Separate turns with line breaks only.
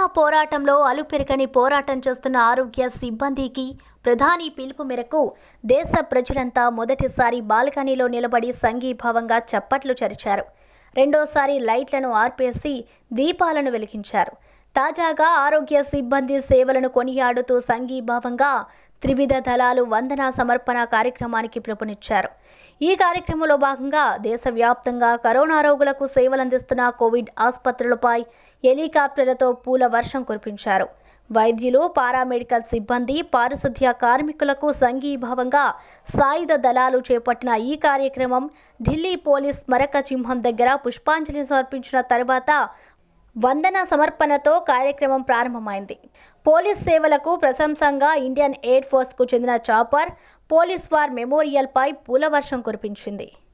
పోరాటంలో అలుపెరగని పోరాటం చేస్తున్న ఆరోగ్య సిబ్బందికి ప్రధాని పిలుపు మేరకు దేశ ప్రజలంతా మొదటిసారి బాల్కనీలో నిలబడి సంఘీభావంగా చప్పట్లు చరిచారు రెండోసారి లైట్లను ఆర్పేసి దీపాలను వెలిగించారు తాజాగా ఆరోగ్య సిబ్బంది సేవలను కొనియాడుతూ సంఘీభావంగా త్రివిధ దళాలు వందన సమర్పణ కార్యక్రమానికి పిలుపునిచ్చారు ఈ కార్యక్రమంలో భాగంగా దేశవ్యాప్తంగా కరోనా రోగులకు సేవలందిస్తున్న కోవిడ్ ఆసుపత్రులపై హెలికాప్టర్లతో పూల వర్షం కురిపించారు వైద్యులు పారామెడికల్ సిబ్బంది పారిశుద్ధ్య కార్మికులకు సంఘీభావంగా సాయుధ దళాలు చేపట్టిన ఈ కార్యక్రమం ఢిల్లీ పోలీస్ స్మరక చిహ్నం దగ్గర పుష్పాంజలి సమర్పించిన తర్వాత వందన సమర్పణతో కార్యక్రమం ప్రారంభమైంది పోలీస్ సేవలకు ప్రశంసంగా ఇండియన్ ఎయిర్ ఫోర్స్కు చెందిన చాపర్ పోలీస్ వార్ మెమోరియల్పై పూలవర్షం కురిపించింది